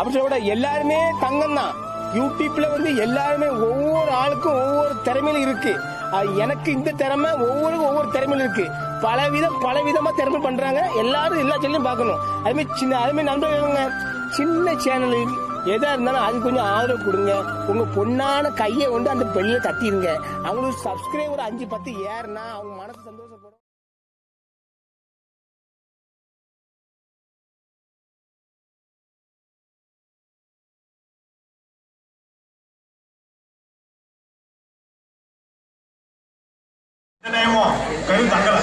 அப்படி சொல்ல கூடாது. எல்லாருமே தங்கம் தான் யூடியூப்ல வந்து எல்லாருமே ஒவ்வொரு ஆளுக்கும் ஒவ்வொரு திறமையில இருக்கு அது எனக்கு இந்த திறமை ஒவ்வொருக்கும் ஒவ்வொரு திறமையில இருக்கு பல விதம் பல விதமா திறமை பண்றாங்க எல்லாரும் எல்லா சேனலையும் பார்க்கணும் அதுமாதிரி சின்ன அதுமாதிரி நண்பர்களுங்க சின்ன சேனல் எதா இருந்தாலும் அது கொஞ்சம் ஆதரவு கொடுங்க உங்க பொண்ணான கையை வந்து அந்த பெல்ல தட்டிடுங்க அவங்களுக்கு சப்ஸ்கிரைப் ஒரு அஞ்சு பத்து ஏறுனா அவங்க மனசு சந்தோஷப்படும் இந்த டைமும் கரு தங்கல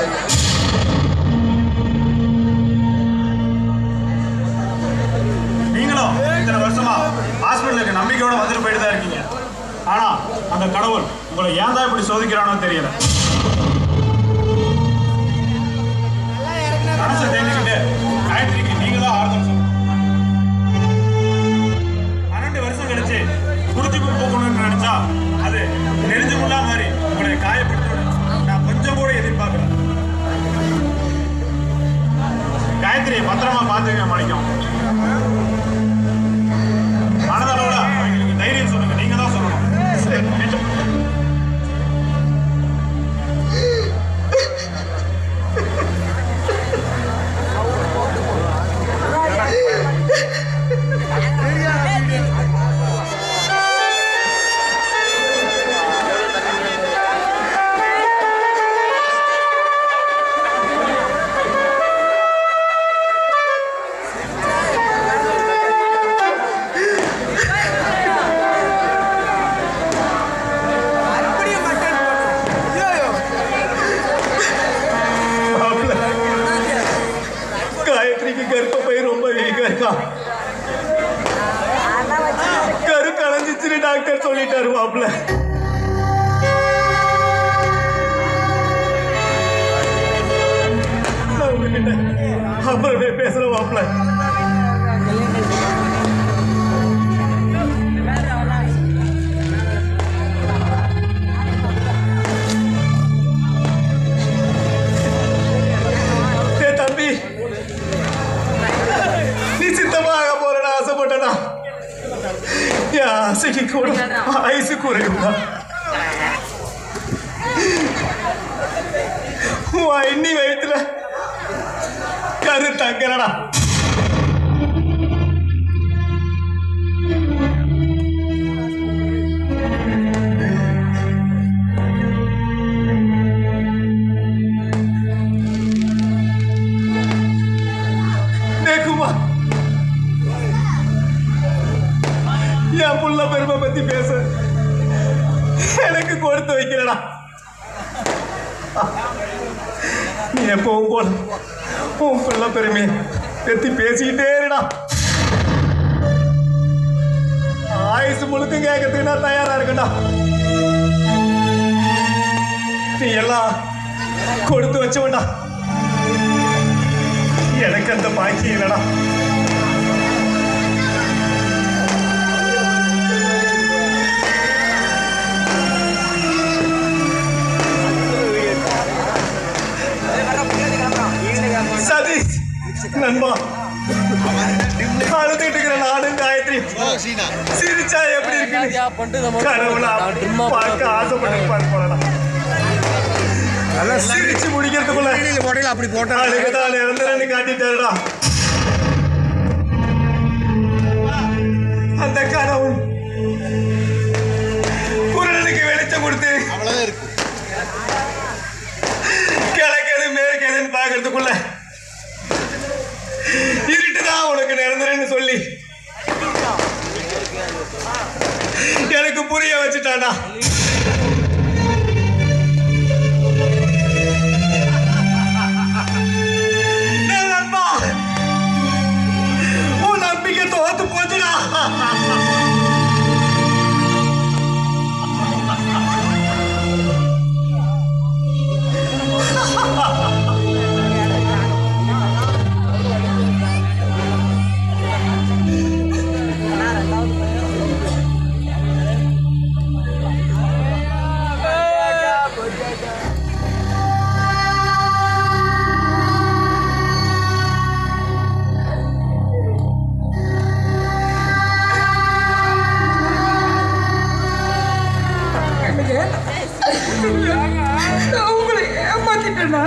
நீங்களும் இத்தனை வருஷமா ஹாஸ்பிட்டலுக்கு நம்பிக்கையோட வந்துட்டு போயிட்டு தான் இருக்கீங்க ஆனா அந்த கடவுள் உங்களை ஏன் தான் இப்படி சோதிக்கிறானோ தெரியல மனசை தேடிக்கிட்டு காயத்ரிக்கு நீங்க தான் ஆறுதல் சொல்லணும் பன்னெண்டு வருஷம் கழிச்சு குடிச்சு போகணும்னு நினைச்சா அது நெறிஞ்சு முள்ளா மாதிரி உங்களை காயப்படுத்தணும் நான் கொஞ்சம் கூட எதிர்பார்க்கல காயத்ரி பத்திரமா பார்த்துக்க மாணிக்கம் மனதளவுல அவங்களுக்கு தைரியம் சொல்லுங்க நீங்க தான் சொல்லணும் காயத்ரிக்கு கர்ப்பப்பை ரொம்ப வீக்கா இருக்கா கரு கலைஞ்சிச்சுன்னு டாக்டர் சொல்லிட்டாரு மாப்ள நான் உங்ககிட்ட அப்புறமே பேசுறேன் மாப்ள டேய் தம்பி நீ சித்தமாக போறேன்னு ஆசைப்பட்டனா என் ஆசைக்கு கூட ஆயுசு குறையுமா உன் இன்னி வயிற்றுல கரு தங்கறடா நேக்குமா என் புள்ள பெருமை பத்தி பேச எனக்கு கொடுத்து வைக்கிறடா நீ எப்பவும் போல உன் பிள்ளை பெருமை பத்தி பேசிக்கிட்டே இருடா ஆயுசு முழுக்க கேட்கறதுக்கு நான் தயாரா இருக்கேன்டா நீ எல்லாம் கொடுத்து வச்சவன்டா எனக்கு அந்த பாக்கியம் இல்லடா சதீஷ் நண்பா அழுதுட்டு இருக்கிற நானும் காயத்ரி சிரிச்சா எப்படி இருக்கு கடவுளா பார்க்க ஆசைப்பட்டு பார்ப்போம் சிரிச்சு முடிக்கிறதுக்குள்ள போடையில அப்படி போட்டா அழுகதால இறந்துறேன்னு காட்டிட்டாருடா அந்த கடவுள் குரலுக்கு வெளிச்சம் கொடுத்து அவ்வளவுதான் இருக்கு கிழக்கெது மேற்கெதுன்னு பார்க்கறதுக்குள்ள இருட்டுதான் உனக்கு நிரந்தரன்னு சொல்லி எனக்கு புரிய வச்சுட்டானா டேய் நண்பா, உன் நம்பிக்கை தோத்து போச்சுடா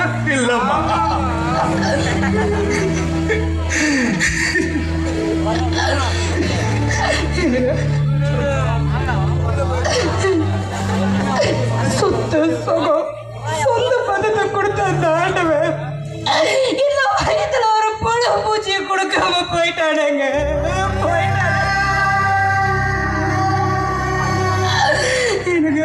இல்லம்மா சொத்து சுகம் சொந்த பதத்தை கொடுத்த அந்த ஆண்டவன் இந்த வயதுல ஒரு புழு பூச்சியை கொடுக்காம போயிட்டானுங்க போயிட்டானுங்க எனக்கு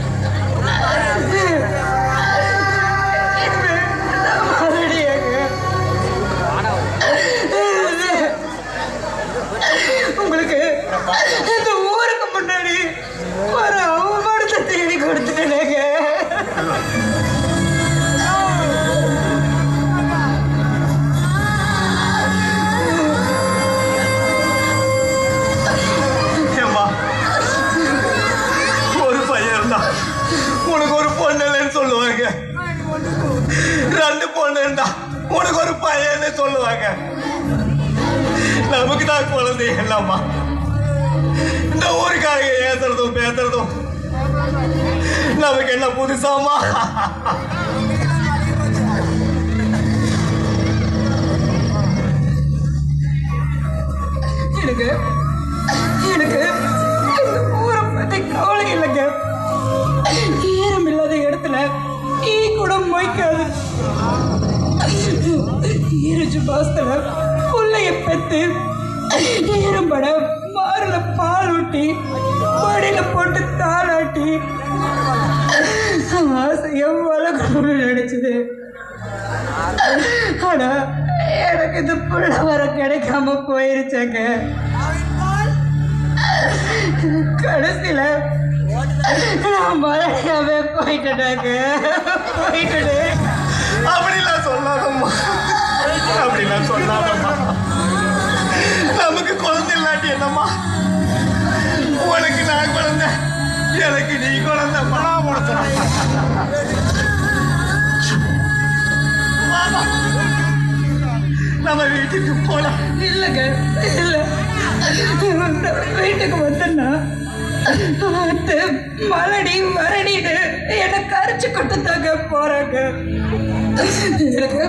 உங்களுக்கு இந்த ஊருக்கு முன்னாடி ஒரு அவமானத்தை தேடி கொடுத்துட்டேங்க ஏம்மா ஒரு பையன் இருந்தா உனக்கு ஒரு பொண்ணு இல்லைன்னு சொல்லுவாங்க ரெண்டு பொண்ணு இருந்தா உனக்கு ஒரு பையன்னு சொல்லுவாங்க நமக்கு தான் குழந்தை இல்லம்மா இந்த ஊருக்காக ஏத்துறதும் பேசுறதும் நமக்கு என்ன புதுசாமா எனக்கு எனக்கு இந்த ஊரை பத்தி கவலை இல்லைங்க ஈரம் இல்லாத இடத்துல ஈ கூட மொய்க்காது ஈரஞ்சு மாசத்துல புள்ளைய பெத்து ஈரம்பட மாறுல பால் ஊட்டி மடியில போட்டு தாளாட்டி ஆசைய வளர்க்கணும்னு நினைச்சது ஆனா எனக்கு இந்த புள்ள வர கிடைக்காம போயிருச்சேங்க கடைசியில நான் மழையாவே போயிட்டேனாங்க போயிட்டேன் அப்படிலாம் சொல்லாதம்மா அப்படிலாம் சொல்லாதம்மா நமக்கு குழந்தை இல்லாட்டி என்னம்மா உனக்கு நான் குழந்தை எனக்கு நீ குழந்தை பணா நம்ம வீட்டுக்கு போலாம் இல்லைங்க இல்ல வீட்டுக்கு வந்தேன்னா அத்தை மலடி மரடின்னு என்னை கரைச்சு கொட்டுத்தாங்க போறாங்க எனக்கு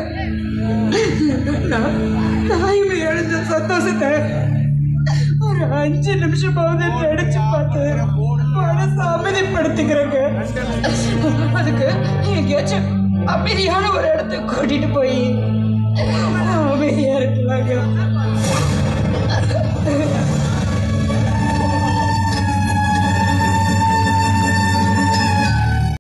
நான் தாய்மை எழுந்த சந்தோஷத்தை ஒரு அஞ்சு நிமிஷமாவது நினைச்சு பார்த்து மனசை அமைதிப்படுத்திக்கிறேங்க அதுக்கு எங்கேயாச்சும் அமைதியான ஒரு இடத்துக்கு கூட்டிட்டு போய் அமைதியா இருக்கலாங்க